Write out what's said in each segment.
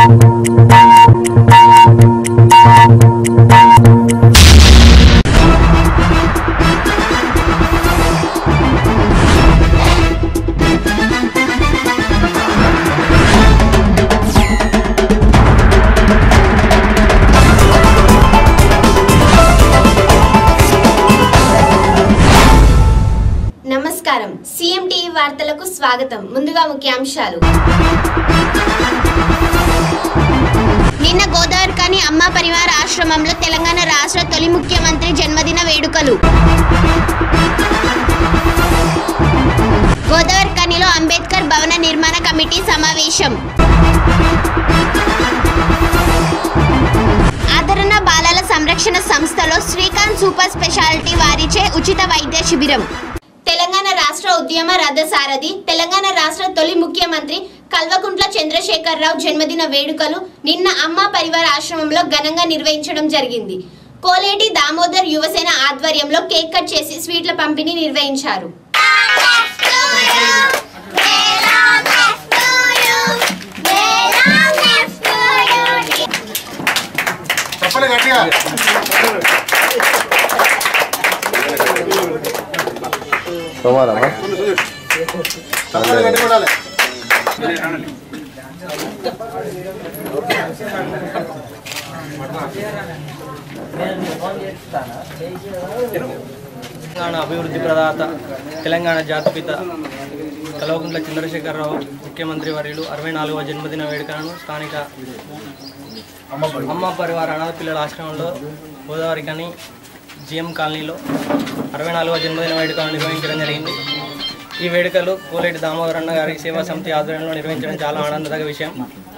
నమస్కారం CM TV వార్తలకు స్వాగతం ముందుగా ముఖ్యాంశాలు నిన్న గోదావరికని అమ్మ పరివార ఆశ్రమంలో తెలంగాణ రాష్ట్ర తొలి ముఖ్యమంత్రి జన్మదిన వేడుకలు గోదావరికనిలో అంబేద్కర్ భవన నిర్మాణ కమిటీ సమావేశం ఆదరణ బాలల సంరక్షణ సంస్థలో శ్రీకాంత్ సూపర్ స్పెషాలిటీ వారిచే ఉచిత వైద్య శిబిరం తెలంగాణ రాష్ట్ర ఉద్యమ రథసారథి తెలంగాణ రాష్ట్ర తొలి ముఖ్యమంత్రి కల్వకుంట్ల చంద్రశేఖరరావు జన్మదిన వేడుకలు నిన్న అమ్మ పరివార ఆశ్రమంలో ఘనంగా నిర్వహించడం జరిగింది కోలేటి దామోదర్ యువసేన ఆధ్వర్యంలో కేక్ కట్ చేసి స్వీట్ల పంపిణీ నిర్వహించారు చెప్పండి గట్టిగా సోమవారమా చెప్పండి గట్టి కొట్టాలి తెలంగాణ అభివృద్ధి ప్రదాత తెలంగాణ జాతిపిత కల్వకుంట్ల చంద్రశేఖరరావు ముఖ్యమంత్రి వర్యులు అరవై నాలుగవ జన్మదిన వేడుకలను స్థానిక అమ్మ పరివార అనాథ పిల్లల ఆశ్రమంలో గోదావరి కని జిఎం కాలనీలో అరవై నాలుగవ జన్మదిన వేడుకలను నిర్వహించడం జరిగింది ఈ వేడుకలు కోలేటి దామోదరన్న గారి సేవా సమితి ఆధ్వర్యంలో నిర్వహించడం చాలా ఆనందదగ విషయం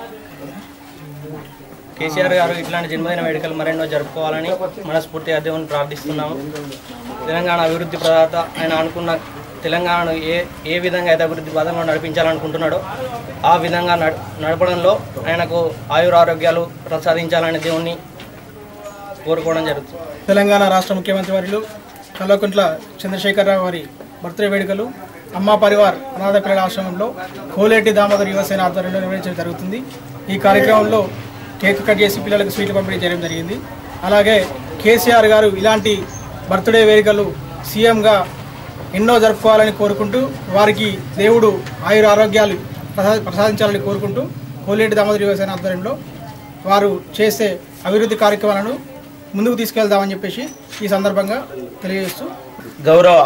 కేసీఆర్ గారు ఇట్లాంటి జన్మదిన వేడుకలు మరెన్నో జరుపుకోవాలని మనస్ఫూర్తిగా దేవుని ప్రార్థిస్తున్నాము తెలంగాణ అభివృద్ధి ప్రదాత ఆయన అనుకున్న తెలంగాణను ఏ ఏ విధంగా అయితే అభివృద్ధి పదంలో నడిపించాలనుకుంటున్నాడో ఆ విధంగా నడ- నడపడంలో ఆయనకు ఆయురారోగ్యాలు ప్రసాదించాలని దేవుణ్ణి కోరుకోవడం జరుగుతుంది తెలంగాణ రాష్ట్ర ముఖ్యమంత్రి వర్యులు కల్వకుంట్ల చంద్రశేఖరరావు వారి బర్త్డే వేడుకలు అమ్మా పరివార్ అనాథ పిల్లల ఆశ్రమంలో కోలేటి దామోదర్ యువసేన ఆధ్వర్యంలో నిర్వహించడం జరుగుతుంది ఈ కార్యక్రమంలో కేక్ కట్ చేసి పిల్లలకు స్వీట్లు పంపిణీ చేయడం జరిగింది అలాగే కేసీఆర్ గారు ఇలాంటి బర్త్డే వేడుకలు సీఎంగా ఎన్నో జరుపుకోవాలని కోరుకుంటూ వారికి దేవుడు ఆయుర ఆరోగ్యాలు ప్రసా- ప్రసాదించాలని కోరుకుంటూ కోలేటి దామోదర్ యువసేన ఆధ్వర్యంలో వారు చేసే అభివృద్ధి కార్యక్రమాలను ముందుకు తీసుకెళ్దామని చెప్పేసి ఈ సందర్భంగా తెలియజేస్తూ గౌరవ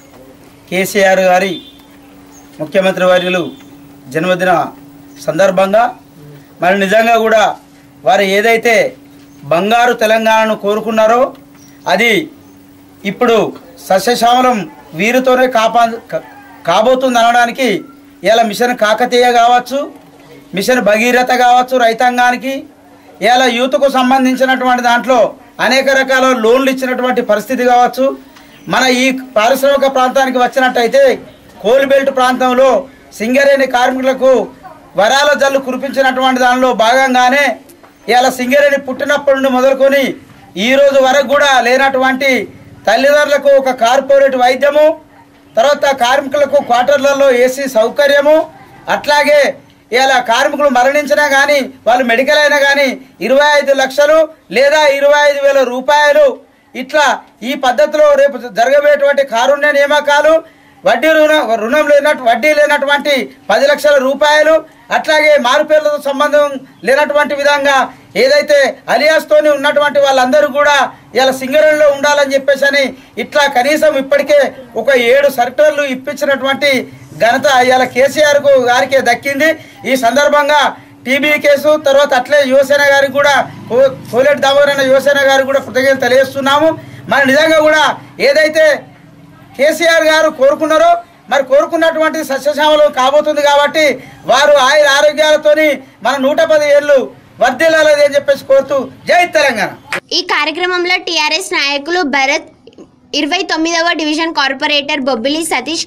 కేసీఆర్ గారి ముఖ్యమంత్రి వర్యులు జన్మదిన సందర్భంగా మరి నిజంగా కూడా వారు ఏదైతే బంగారు తెలంగాణను కోరుకున్నారో అది ఇప్పుడు సస్యశ్యామలం వీరితోనే కాపా క- కాబోతుంది అనడానికి ఇలా మిషన్ కాకతీయ కావచ్చు మిషన్ భగీరథ కావచ్చు రైతాంగానికి ఇలా యూత్కు సంబంధించినటువంటి దాంట్లో అనేక రకాల లోన్లు ఇచ్చినటువంటి పరిస్థితి కావచ్చు మన ఈ పారిశ్రామిక ప్రాంతానికి వచ్చినట్టయితే కోల్ బెల్ట్ ప్రాంతంలో సింగరేణి కార్మికులకు వరాల జల్లు కురిపించినటువంటి దానిలో భాగంగానే ఇలా సింగరేణి పుట్టినప్పటి నుండి మొదలుకొని ఈ రోజు వరకు కూడా లేనటువంటి తల్లిదండ్రులకు ఒక కార్పొరేట్ వైద్యము తర్వాత కార్మికులకు క్వార్టర్లలో ఏసీ సౌకర్యము అట్లాగే ఇలా కార్మికులు మరణించినా కానీ వాళ్ళు మెడికల్ అయినా కానీ ఇరవై ఐదు లక్షలు లేదా ఇరవై ఐదు వేల రూపాయలు ఇట్లా ఈ పద్ధతిలో రేపు జరగబోయేటువంటి కారుణ్య నియామకాలు వడ్డీ రుణం రుణం లేనట్టు వడ్డీ లేనటువంటి పది లక్షల రూపాయలు అట్లాగే మారుపేర్లతో సంబంధం లేనటువంటి విధంగా ఏదైతే అలియాస్తోని ఉన్నటువంటి వాళ్ళందరూ కూడా ఇలా సింగరేణిలో ఉండాలని చెప్పేసి అని ఇట్లా కనీసం ఇప్పటికే ఒక ఏడు సర్కులర్లు ఇప్పించినటువంటి ఘనత ఇవాళ కేసీఆర్ కు గారికే దక్కింది ఈ సందర్భంగా టీబీ కేసు తర్వాత అట్లే యువసేన గారికి కూడా కో- కోలేటి దామోదరన్న యువసేన గారికి కూడా కృతజ్ఞతలు తెలియజేస్తున్నాము మరి నిజంగా కూడా ఏదైతే కేసీఆర్ గారు కోరుకున్నారో మరి కోరుకున్నటువంటి సస్యశ్యామలు కాబోతుంది కాబట్టి వారు ఆయుర ఆరోగ్యాలతోని మన నూట పది ఏళ్ళు వర్ధిల్లాలని అని చెప్పేసి కోరుతూ జై తెలంగాణ ఈ కార్యక్రమంలో టీఆర్ఎస్ నాయకులు భరత్ ఇరవై తొమ్మిదవ division corporator Bobbili Satish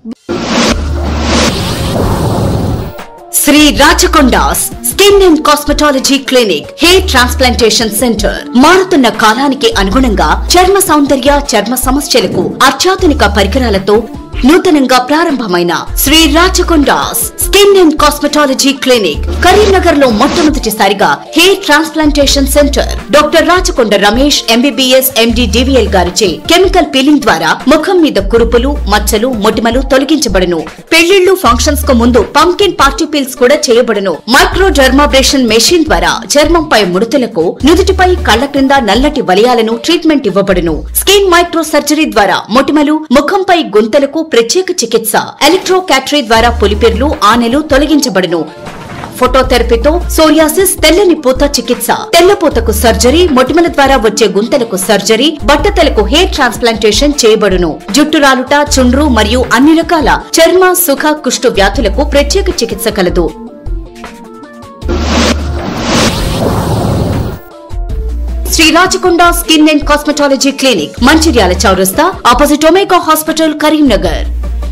Sri Rachakonda's skin and cosmetology clinic hair transplantation centre మారుతున్న కాలానికి అనుగుణంగా చర్మ సౌందర్య చర్మ సమస్యలకు అత్యాధునిక పరికరాలతో నూతనంగా ప్రారంభమైన Sri Rachakonda's skin and cosmetology clinic Karimnagar లో మొట్టమొదటిసారిగా hair transplantation centre doctor Rachakonda Ramesh MBBS MD DVL గారిచే కెమికల్ పీలింగ్ ద్వారా ముఖం మీద కురుపులు మచ్చలు మొటిమలు తొలగించబడును పెళ్లిళ్లు ఫంక్షన్స్ కు ముందు పంకిన్ పార్టీ పీల్స్ కూడా చేయబడును మైక్రో డర్మాబ్రేషన్ మెషిన్ ద్వారా చర్మంపై ముడతలకు నుదుటిపై కళ్ల క్రింద నల్లటి వలయాలను ట్రీట్మెంట్ ఇవ్వబడును స్కిన్ మైక్రో సర్జరీ ద్వారా మొటిమలు ముఖంపై గుంతలకు ప్రత్యేక చికిత్స ఎలక్ట్రో క్యాటరీ ద్వారా పులిపిర్లు ఆనెలు తొలగించబడును ఫోటోథెరపీతో సోరియాసిస్ తెల్లని పూత చికిత్స తెల్లపూతకు సర్జరీ మొటిమల ద్వారా వచ్చే గుంతలకు సర్జరీ బట్టతలకు హెయిర్ ట్రాన్స్ప్లాంటేషన్ చేయబడును జుట్టు రాలుట చుండ్రు మరియు అన్ని రకాల చర్మ సుఖ కుష్టు వ్యాధులకు ప్రత్యేక చికిత్స కలదు Sri Rachakonda skin and cosmetology clinic Mancherial చౌరస్తా opposite Omega hospital Karimnagar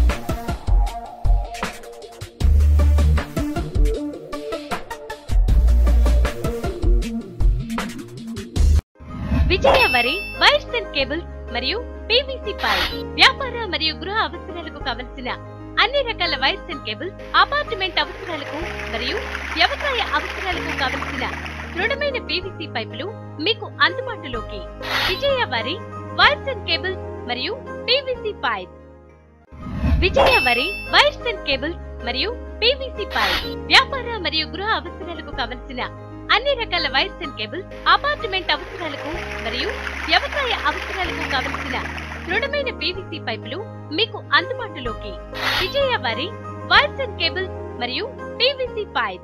Vijaya Vari wires and cables మరియు పీవీసీ పైప్ వ్యాపార మరియు గృహ అవసరాలకు కావలసిన అన్ని రకాల వైర్స్ అండ్ కేబుల్స్ అపార్ట్మెంట్ అవసరాలకు మరియు వ్యవసాయ అవసరాలకు కావలసిన దృఢమైన పీవీసీ పైపులు మీకు అందుబాటులోకి Vijaya Vari wires and cables మరియు PVC pipe Vijaya Vari wires and cables మరియు పీవీసీ పైప్ వ్యాపార మరియు గృహ అవసరాలకు కావలసిన అన్ని రకాల వైర్స్ అండ్ కేబుల్స్ అపార్ట్మెంట్ అవసరాలకు మరియు వ్యవసాయ అవసరాలకు కావలసిన దృఢమైన పీవీసీ పైపులు మీకు అందుబాటులోకి Vijaya Vari wires and cables మరియు PVC pipe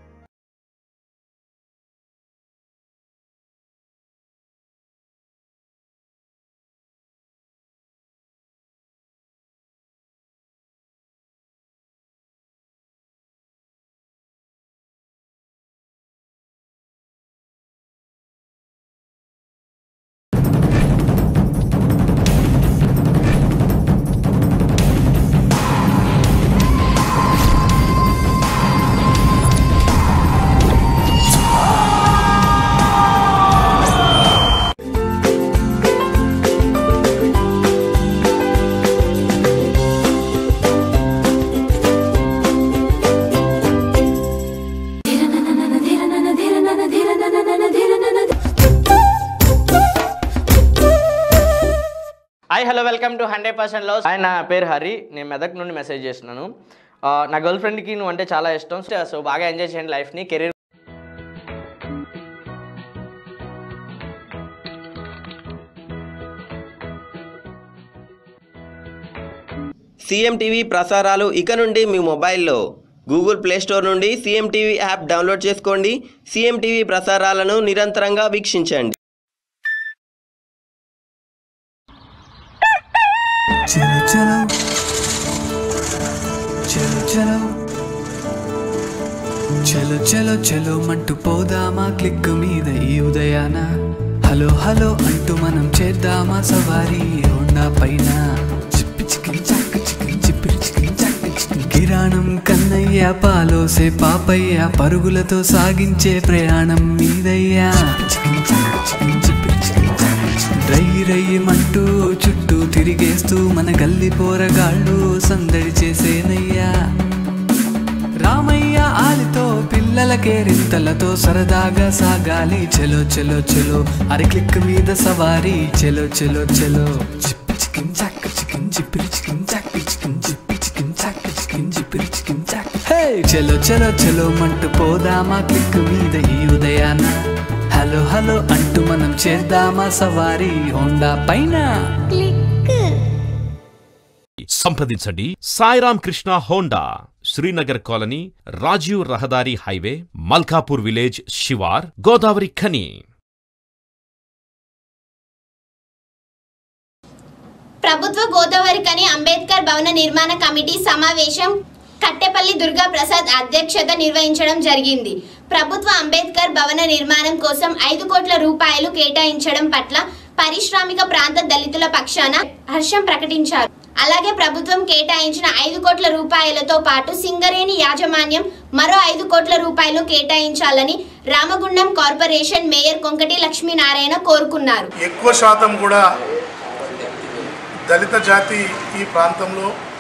hi hello welcome to hundred percent love ఆయన నా పేరు హరి నేను మెదక్ నుండి మెసేజ్ చేస్తున్నాను ఆ, నా గర్ల్ ఫ్రెండ్కి నువ్వు అంటే చాలా ఇష్టం సో బాగా ఎంజాయ్ చేయండి లైఫ్ని కెరీర్ సీఎం టీవీ ప్రసారాలు ఇక నుండి మీ మొబైల్లో గూగుల్ ప్లే స్టోర్ నుండి సీఎం టీవీ యాప్ డౌన్లోడ్ చేసుకోండి సీఎం టీవీ ప్రసారాలను నిరంతరంగా వీక్షించండి చలో చలో చలో చలో చలో చలో చలో మంటూ పోదామా క్లిక్ మీద ఈ ఉదయాన హలో హలో అంటూ మనం చేద్దామా సవారీ హోండా పైన చిప్పి చికిరి చాక్ చికిరి చిప్పిరి చికిరి చాక్ చికిరి. కిరాణం కన్నయ్య పాలోసే పాపయ్య పరుగులతో సాగించే ప్రయాణం మీదయ్యా చికిరి చాక్ చికిరి చిప్పిరి చికిరి చాక్ చికిరి. రై రయ్యమంటూ చుట్టూ తిరిగేస్తూ మన గల్లి పోరగాళ్ళు సందడి చేసేనయ్యా రామయ్య ఆలితో పిల్లలకే రింతలతో సరదాగా సాగాలి చెలో చెలో చెలో అరి క్లిక్ మీద సవారీ చెలో చెలో చెలో చిప్పి చికిన్ చాక్ చికిన్ చిప్పిరి చికిన్ చాక్ చికిన్ చిప్పి చికిన్ చాక్ చికిన్ చిప్పిరి చికిన్ చాక్ హే చెలో చెలో చెలో మంటూ పోదామా క్లిక్ మీద ఈ ఉదయాన హలో హలో అంటూ మనం చేద్దామా సవారీ హోండా పైన సంప్రదించండి సాయిరామ్ కృష్ణ హోండా శ్రీనగర్ కాలనీ రాజీవ్ రహదారి హైవే మల్కాపూర్ విలేజ్ శివార్ గోదావరి ఖని ప్రభుత్వ గోదావరి కని అంబేద్కర్ భవన నిర్మాణ కమిటీ సమావేశం కట్టెపల్లి దుర్గా ప్రసాద్ అధ్యక్షత నిర్వహించడం జరిగింది ప్రభుత్వ అంబేద్కర్ భవన నిర్మాణం కోసం ఐదు కోట్ల రూపాయలు కేటాయించడం పట్ల పారిశ్రామిక ప్రాంత దళితుల పక్షాన హర్షం ప్రకటించారు అలాగే ప్రభుత్వం కేటాయించిన ఐదు కోట్ల రూపాయలతో పాటు సింగరేణి యాజమాన్యం మరో ఐదు కోట్ల రూపాయలు కేటాయించాలని రామగుండం కార్పొరేషన్ మేయర్ కొంకటి లక్ష్మీనారాయణ కోరుకున్నారు ఎక్కువ శాతం కూడా దళిత జాతి ఈ ప్రాంతంలో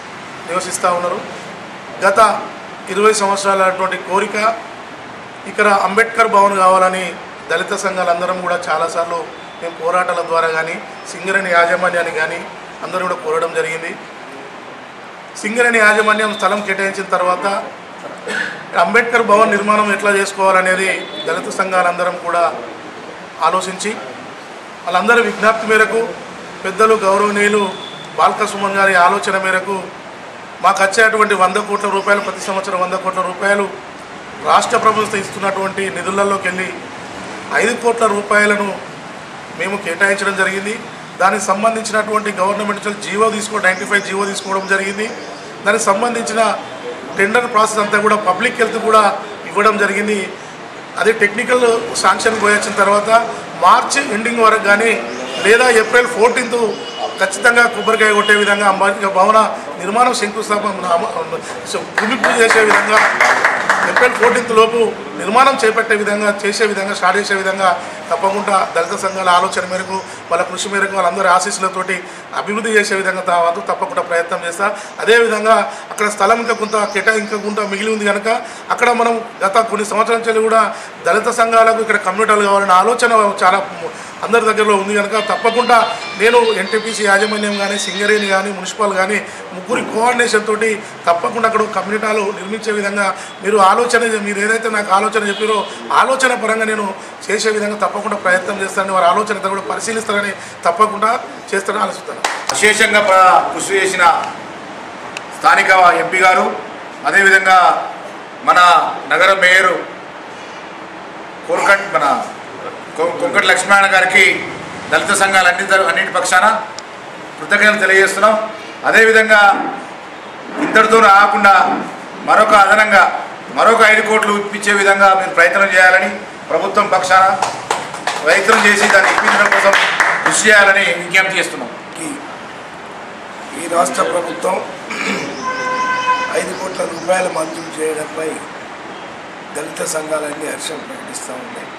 నివసిస్తూ ఉన్నారు గత ఇరవై సంవత్సరాలటువంటి కోరిక ఇక్కడ అంబేద్కర్ భవన్ కావాలని దళిత సంఘాలందరం కూడా చాలాసార్లు మేము పోరాటాల ద్వారా కానీ సింగరేణి యాజమాన్యాన్ని కానీ అందరూ కూడా కోరడం జరిగింది సింగరేణి యాజమాన్యం స్థలం కేటాయించిన తర్వాత అంబేద్కర్ భవన్ నిర్మాణం ఎట్లా చేసుకోవాలనేది దళిత సంఘాలందరం కూడా ఆలోచించి వాళ్ళందరి విజ్ఞప్తి మేరకు పెద్దలు గౌరవనీయులు బాల్క సుమన్ గారి ఆలోచన మేరకు మాకు వచ్చేటువంటి వంద కోట్ల రూపాయలు ప్రతి సంవత్సరం వంద కోట్ల రూపాయలు రాష్ట్ర ప్రభుత్వం ఇస్తున్నటువంటి నిధులలోకి వెళ్ళి ఐదు కోట్ల రూపాయలను మేము కేటాయించడం జరిగింది దానికి సంబంధించినటువంటి గవర్నమెంట్ జీవో తీసుకో నైంటీ ఫైవ్ జీవో తీసుకోవడం జరిగింది దానికి సంబంధించిన టెండర్ ప్రాసెస్ అంతా కూడా పబ్లిక్ హెల్త్ కూడా ఇవ్వడం జరిగింది అదే టెక్నికల్ శాంక్షన్ పోయొచ్చిన తర్వాత మార్చి ఎండింగ్ వరకు కానీ లేదా ఏప్రిల్ ఫోర్టీన్త్ ఖచ్చితంగా కొబ్బరికాయ కొట్టే విధంగా అంబాలిక భవన నిర్మాణం శంకుస్థాపన అమ- భూమి పూజ చేసే విధంగా ఏప్రిల్ ఫోర్టీన్త్ లోపు నిర్మాణం చేపట్టే విధంగా చేసే విధంగా స్టార్ట్ చేసే విధంగా తప్పకుండా దళిత సంఘాల ఆలోచన మేరకు వాళ్ళ కృషి మేరకు వాళ్ళందరి ఆశీస్సులతోటి అభివృద్ధి చేసే విధంగా తా- వాళ్ళు తప్పకుండా ప్రయత్నం చేస్తా అదేవిధంగా అక్కడ స్థలం ఇంకా కొంత కేటా ఇంకా కొంత మిగిలి ఉంది కనుక అక్కడ మనం గత కొన్ని సంవత్సరాల నుంచి కూడా దళిత సంఘాలకు ఇక్కడ కమ్యూనిటీలు కావాలనే ఆలోచన చాలా అందరి దగ్గరలో ఉంది కనుక తప్పకుండా నేను ఎన్టీపీసీ యాజమాన్యం కానీ సింగరేణి కానీ మున్సిపల్ కానీ ముగ్గురి కోఆర్డినేషన్ తోటి తప్పకుండా అక్కడ కమ్యూనిటాలు నిర్మించే విధంగా మీరు ఆలోచన మీరు ఏదైతే నాకు ఆలోచన చెప్పారో ఆలోచన పరంగా నేను చేసే విధంగా తప్పకుండా ప్రయత్నం చేస్తానని వారి ఆలోచన అంతా కూడా పరిశీలిస్తారని తప్పకుండా చేస్తారని ఆలోచిస్తాను విశేషంగా ప్ర- కృషి చేసిన స్థానిక ఎంపీ గారు అదేవిధంగా మన నగర మేయరు కోరకట్ మన కొ- కొంకటి లక్ష్మీనారాయణ గారికి దళిత సంఘాలు అన్ని తర- అన్నింటి పక్షాన కృతజ్ఞతలు తెలియజేస్తున్నాం అదేవిధంగా ఇంతటితో ఆగకుండా మరొక అదనంగా మరొక ఐదు కోట్లు ఇప్పించే విధంగా మీరు ప్రయత్నం చేయాలని ప్రభుత్వం పక్షాన ప్రయత్నం చేసి దాన్ని ఇప్పించడం కోసం కృషి చేయాలని విజ్ఞప్తి చేస్తున్నాం ఈ రాష్ట్ర ప్రభుత్వం ఐదు కోట్ల రూపాయలు మంజూరు చేయడంపై దళిత సంఘాలన్నీ హర్షం ప్రకటిస్తూ ఉన్నాయి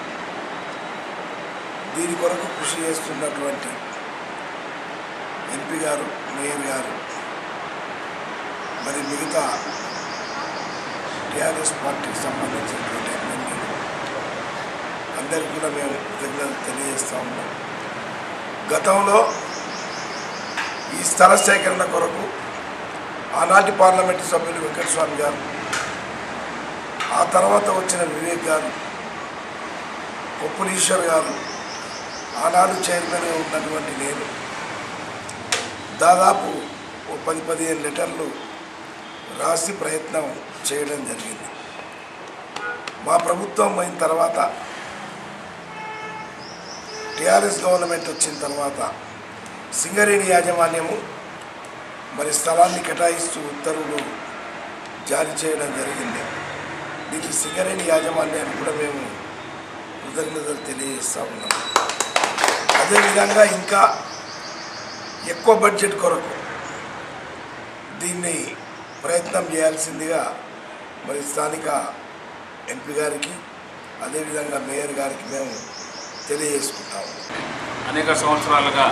దీని కొరకు కృషి చేస్తున్నటువంటి ఎంపీ గారు మేయర్ గారు మరి మిగతా టీఆర్ఎస్ పార్టీకి సంబంధించినటువంటి ఎమ్మెల్యేలు అందరికీ కూడా మేము కృతజ్ఞతలు తెలియజేస్తూ ఉన్నాం గతంలో ఈ స్థల సేకరణ కొరకు ఆనాటి పార్లమెంటు సభ్యులు వెంకటస్వామి గారు ఆ తర్వాత వచ్చిన వివేక్ గారు కొప్పులీశ్వర్ గారు ఆనాడు చైర్మన్గా ఉన్నటువంటి నేను దాదాపు ఓ పది పదిహేను లెటర్లు రాసి ప్రయత్నం చేయడం జరిగింది మా ప్రభుత్వం అయిన తర్వాత టీఆర్ఎస్ గవర్నమెంట్ వచ్చిన తర్వాత సింగరేణి యాజమాన్యము మరి స్థలాన్ని కేటాయిస్తూ ఉత్తర్వులు జారీ చేయడం జరిగింది దీనికి సింగరేణి యాజమాన్యానికి కూడా మేము కృతజ్ఞతలు తెలియజేస్తూ ఉన్నాం అదేవిధంగా ఇంకా ఎక్కువ బడ్జెట్ కొరకు దీన్ని ప్రయత్నం చేయాల్సిందిగా మరి స్థానిక ఎంపీ గారికి అదేవిధంగా మేయర్ గారికి మేము తెలియజేసుకుంటాము అనేక సంవత్సరాలుగా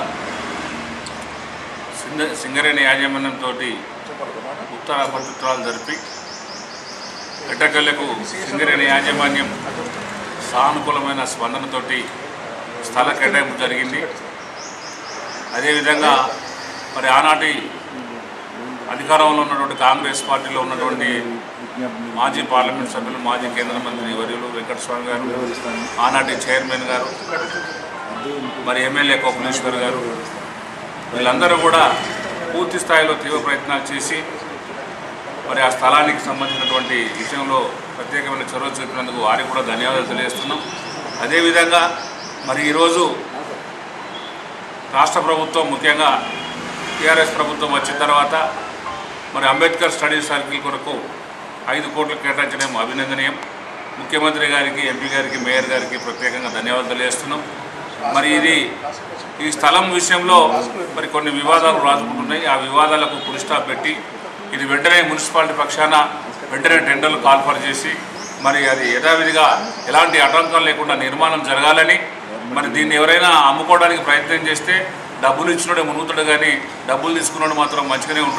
సింగ సింగరేణి యాజమాన్యంతో ఉత్తర ప్రతిత్వాలు జరిపి ఎట్టకల్లకు సింగరేణి యాజమాన్యం సానుకూలమైన స్పందనతోటి స్థల కేటాయింపు జరిగింది అదేవిధంగా మరి ఆనాటి అధికారంలో ఉన్నటువంటి కాంగ్రెస్ పార్టీలో ఉన్నటువంటి మాజీ పార్లమెంట్ సభ్యులు మాజీ కేంద్ర మంత్రి వర్యులు వెంకటస్వామి గారు ఆనాటి చైర్మన్ గారు మరి ఎమ్మెల్యే కోపలేశ్వర్ గారు వీళ్ళందరూ కూడా పూర్తి స్థాయిలో తీవ్ర ప్రయత్నాలు చేసి మరి ఆ స్థలానికి సంబంధించినటువంటి విషయంలో ప్రత్యేకమైన చొరవ చూపినందుకు వారికి కూడా ధన్యవాదాలు తెలియజేస్తున్నాం అదేవిధంగా మరి ఈరోజు రాష్ట్ర ప్రభుత్వం ముఖ్యంగా టీఆర్ఎస్ ప్రభుత్వం వచ్చిన తర్వాత మరి అంబేద్కర్ స్టడీ సర్కిల్ కొరకు ఐదు కోట్లు కేటాయించడం అభినందనీయం ముఖ్యమంత్రి గారికి ఎంపీ గారికి మేయర్ గారికి ప్రత్యేకంగా ధన్యవాదాలు తెలియజేస్తున్నాం మరి ఇది ఈ స్థలం విషయంలో మరి కొన్ని వివాదాలు రాజుకుంటున్నాయి ఆ వివాదాలకు పులి స్టాప్ పెట్టి ఇది వెంటనే మున్సిపాలిటీ పక్షాన వెంటనే టెండర్లు కాల్ఫర్ చేసి మరి అది యథావిధిగా ఎలాంటి ఆటంకం లేకుండా నిర్మాణం జరగాలని మరి దీన్ని ఎవరైనా అమ్ముకోవడానికి ప్రయత్నం చేస్తే డబ్బులు ఇచ్చినోడే మునుగుతాడు కానీ డబ్బులు తీసుకున్నాడు మాత్రం మంచిగానే ఉంటాడు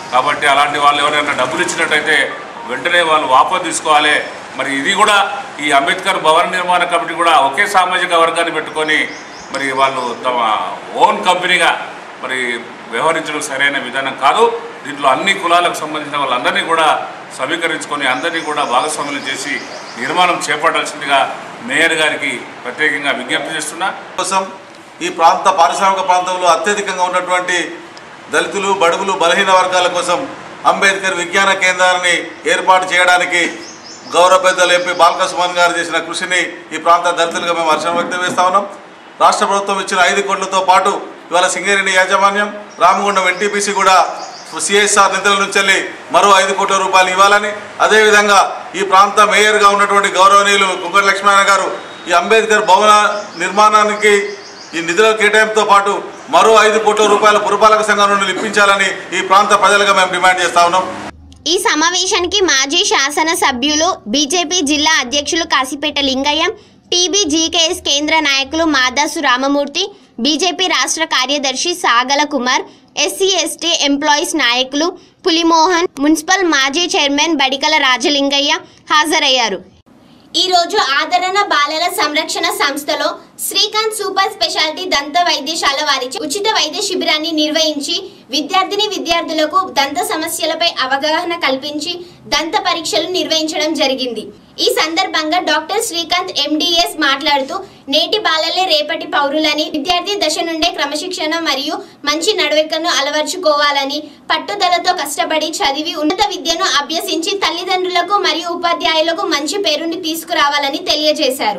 కాబట్టి అలాంటి వాళ్ళు ఎవరైనా డబ్బులు ఇచ్చినట్టయితే వెంటనే వాళ్ళు వాపసు తీసుకోవాలి మరి ఇది కూడా ఈ అంబేద్కర్ భవన నిర్మాణ కమిటీ కూడా ఒకే సామాజిక వర్గాన్ని పెట్టుకొని మరి వాళ్ళు తమ ఓన్ కంపెనీగా మరి వ్యవహరించడం సరైన విధానం కాదు దీంట్లో అన్ని కులాలకు సంబంధించిన వాళ్ళందరినీ కూడా సమీకరించుకొని అందరినీ కూడా భాగస్వాములు చేసి నిర్మాణం చేపట్టాల్సిందిగా మేయర్ గారికి ప్రత్యేకంగా విజ్ఞప్తి చేస్తున్నా కోసం ఈ ప్రాంత పారిశ్రామిక ప్రాంతంలో అత్యధికంగా ఉన్నటువంటి దళితులు బడుగులు బలహీన వర్గాల కోసం అంబేద్కర్ విజ్ఞాన కేంద్రాన్ని ఏర్పాటు చేయడానికి గౌరవ పెద్దలు ఎంపీ బాలకృష్ణ గారు చేసిన కృషిని ఈ ప్రాంత దళితులుగా మేము హర్షం వ్యక్తం చేస్తా ఉన్నాం రాష్ట్ర ప్రభుత్వం ఇచ్చిన ఐదు కోట్లతో పాటు ఇవాళ సింగరేణి యాజమాన్యం రామగుండం ఎన్టీపీసీ కూడా సిఎస్ఆర్ నిధుల నుంచి వెళ్ళి మరో ఐదు కోట్ల రూపాయలు ఇవ్వాలని అదేవిధంగా ఈ ప్రాంత మేయర్గా ఉన్నటువంటి గౌరవనీయులు కుంకటి లక్ష్మణ గారు ఈ అంబేద్కర్ భవన నిర్మాణానికి ఈ నిధుల కేటాయింపుతో పాటు మరో ఐదు కోట్ల రూపాయల పురపాలక సంఘం నుండి ఇప్పించాలని ఈ ప్రాంత ప్రజలుగా మేము డిమాండ్ చేస్తా ఉన్నాం ఈ సమావేశానికి మాజీ శాసన సభ్యులు బీజేపీ జిల్లా అధ్యక్షులు కాసిపేట లింగయ్య టీబీ జీకేఎస్ కేంద్ర నాయకులు మాదాసు రామమూర్తి బీజేపీ రాష్ట్ర కార్యదర్శి Sagala Kumar SC ST employees నాయకులు పులిమోహన్ మున్సిపల్ మాజీ చైర్మన్ బడికల రాజలింగయ్య హాజరయ్యారు ఈ రోజు ఆదరణ బాలల సంరక్షణ సంస్థలో శ్రీకాంత్ సూపర్ స్పెషాలిటీ దంత వైద్యశాల వారిచే ఉచిత వైద్య శిబిరాన్ని నిర్వహించి విద్యార్థిని విద్యార్థులకు దంత సమస్యలపై అవగాహన కల్పించి దంత పరీక్షలు నిర్వహించడం జరిగింది ఈ సందర్భంగా డాక్టర్ శ్రీకాంత్ ఎండిఎస్ మాట్లాడుతూ నేటి బాలలే రేపటి పౌరులని విద్యార్థి దశ నుండే క్రమశిక్షణ మరియు మంచి నడవడికను అలవర్చుకోవాలని పట్టుదలతో కష్టపడి చదివి ఉన్నత విద్యను అభ్యసించి తల్లిదండ్రులకు మరియు ఉపాధ్యాయులకు మంచి పేరుని తీసుకురావాలని తెలియజేశారు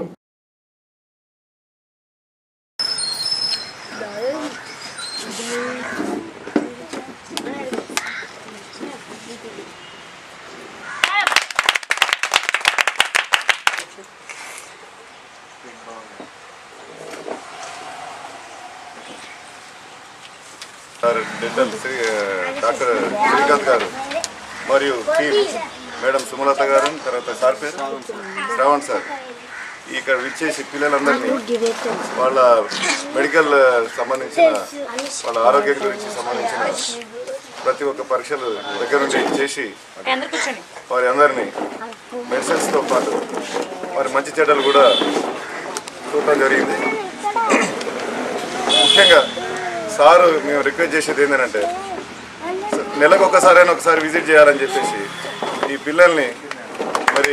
sir dental Sri doctor Srikanth garu మరియు టీమ్ మేడం సుమలత గారు తర్వాత సార్ పేరు శ్రావణ్ సార్ ఇక్కడ విచ్చేసి పిల్లలందరినీ వాళ్ళ మెడికల్ సంబంధించిన వాళ్ళ ఆరోగ్యం గురించి సంబంధించిన ప్రతి ఒక్క పరీక్షలు దగ్గర నుండి చేసి వారి అందరినీ మెడిసిన్స్తో పాటు వారి మంచి చెడ్డలు కూడా చూడటం జరిగింది ముఖ్యంగా సారు మేము రిక్వెస్ట్ చేసేది ఏంటంటే నెలకు ఒకసారైనా ఒకసారి విజిట్ చేయాలని చెప్పేసి ఈ పిల్లల్ని మరి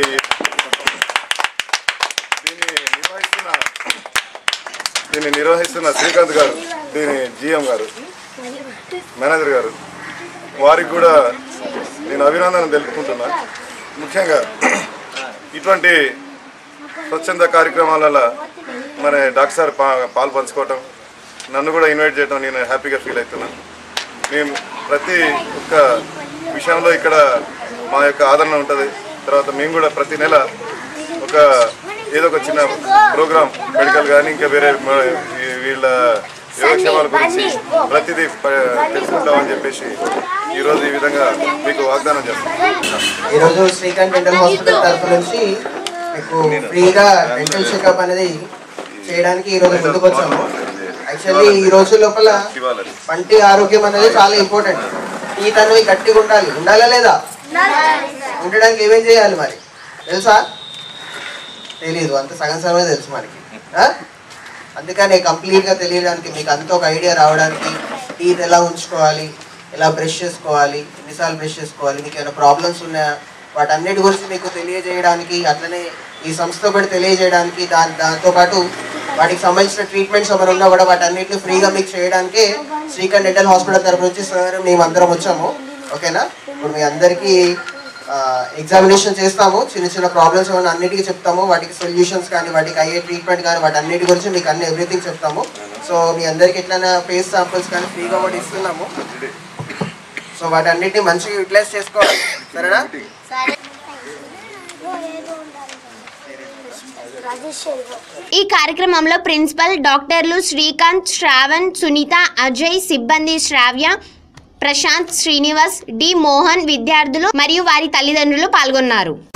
దీన్ని నిర్వహిస్తున్న దీన్ని నిర్వహిస్తున్న శ్రీకాంత్ గారు దీని జిఎం గారు మేనేజర్ గారు వారికి కూడా నేను అభినందన తెలుపుకుంటున్నా ముఖ్యంగా ఇటువంటి స్వచ్ఛంద కార్యక్రమాలలో మన డాక్టర్ సార్ పా పాలు పంచుకోవటం నన్ను కూడా ఇన్వైట్ చేయడం నేను హ్యాపీగా ఫీల్ అవుతున్నాను మేము ప్రతి ఒక్క విషయంలో ఇక్కడ మా యొక్క ఆదరణ ఉంటుంది తర్వాత మేము కూడా ప్రతి నెల ఒక ఏదో ఒక చిన్న ప్రోగ్రామ్ మెడికల్ కానీ ఇంకా వేరే మ- ఈ- వీళ్ళ యోగక్షేమాల గురించి ప్రతిదీ ప- తెలుసుకుంటామని చెప్పేసి ఈరోజు ఈ విధంగా మీకు వాగ్దానం చేస్తాం ఈరోజు శ్రీకాంత్ డెంటల్ హాస్పిటల్ తరఫు నుంచి మీకు ఫ్రీగా డెంటల్ చెకప్ అనేది చేయడానికి ఈరోజు ముందుకు వచ్చాము యాక్చువల్లీ ఈ రోజు లోపల పంటి ఆరోగ్యం అనేది చాలా ఇంపార్టెంట్ ఈ తను గట్టిగా ఉండాలి ఉండాలా లేదా ఉండడానికి ఏమేం చేయాలి మరి తెలుసా తెలీదు అంత సగం సగమే తెలుసు మనకి ఆ? అందుకని కంప్లీట్గా తెలియడానికి మీకు అంత ఒక ఐడియా రావడానికి టీత్ ఎలా ఉంచుకోవాలి ఎలా బ్రష్ చేసుకోవాలి ఎన్నిసార్లు బ్రష్ చేసుకోవాలి మీకు ఏమైనా ప్రాబ్లమ్స్ ఉన్నాయా వాటన్నిటి గురించి మీకు తెలియజేయడానికి అట్లనే ఈ సంస్థతో కూడా తెలియజేయడానికి దాని దాంతో పాటు వాటికి సంబంధించిన ట్రీట్మెంట్స్ ఏమైనా ఉన్నా కూడా వాటన్నిటిని ఫ్రీగా మీకు చేయడానికి శ్రీకాంత్ డెంటల్ హాస్పిటల్ తరపు నుంచి సార్ మేము అందరం వచ్చాము ఓకేనా ఇప్పుడు మీ అందరికీ ఎగ్జామినేషన్ చేస్తాము చిన్న చిన్న ప్రాబ్లమ్స్ ఏమైనా అన్నిటికీ చెప్తాము వాటికి సొల్యూషన్స్ కానీ వాటికి అయ్యే ట్రీట్మెంట్ కానీ వాటి అన్నిటి గురించి మీకు అన్ని ఎవ్రీథింగ్ చెప్తాము సో మీ అందరికి ఎట్లైనా ఫేస్ శాంపుల్స్ కానీ ఫ్రీగా కూడా ఇస్తున్నాము సో వాటి అన్నిటిని మంచిగా యూటిలైజ్ చేసుకోవాలి సరేనా ఈ కార్యక్రమంలో ప్రిన్సిపల్ డాక్టర్లు శ్రీకాంత్ శ్రావణ్ సునీత అజయ్ సిబ్బంది శ్రావ్య ప్రశాంత్ శ్రీనివాస్ డి మోహన్ విద్యార్థులు మరియు వారి తల్లిదండ్రులు పాల్గొన్నారు